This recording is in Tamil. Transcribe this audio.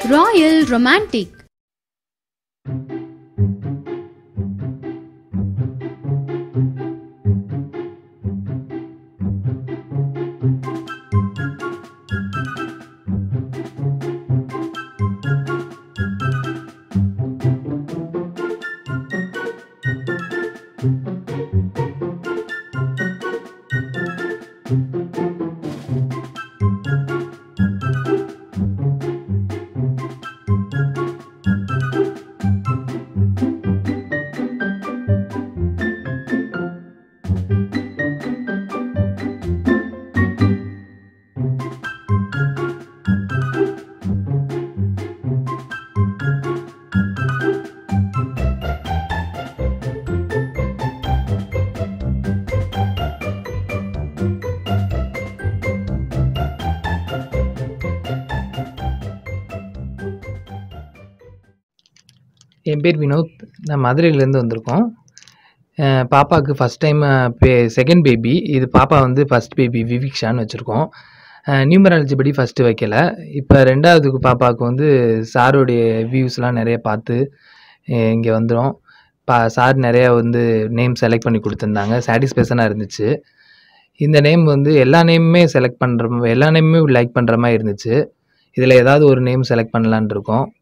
Royal Romantic என் பேர் வினோத். நான் மதுரையிலேருந்து வந்திருக்கோம். அ பாப்பாவுக்கு ஃபர்ஸ்ட் டைம் பே செகண்ட் பேபி. இது பாப்பா வந்து ஃபர்ஸ்ட் பேபி விவிக்ஷான்னு வச்சிருக்கோம். அ நியூமராலஜி படி ஃபர்ஸ்ட்டு வைக்கல. இப்ப 2வதுக்கு பாப்பாவுக்கு வந்து சாருடைய வியூஸ்லாம் நெறைய பார்த்து அ இங்க வந்தோம். பா சார் நெறைய வந்து நேம் செலக்ட் பண்ணி குடுத்துருந்தாங்க. சாட்டிஸ்ஃபேக்ஷனா இருந்துச்சு. இந்த நேம் வந்து எல்லா நேமுமே செலக்ட் பண்ற எல்லா நேமுமே லைக் பண்ற மாரி இருந்துச்சு. இதில ஏதாவது ஒரு நேம் செலக்ட் பண்ணலான்னு இருக்கோம்.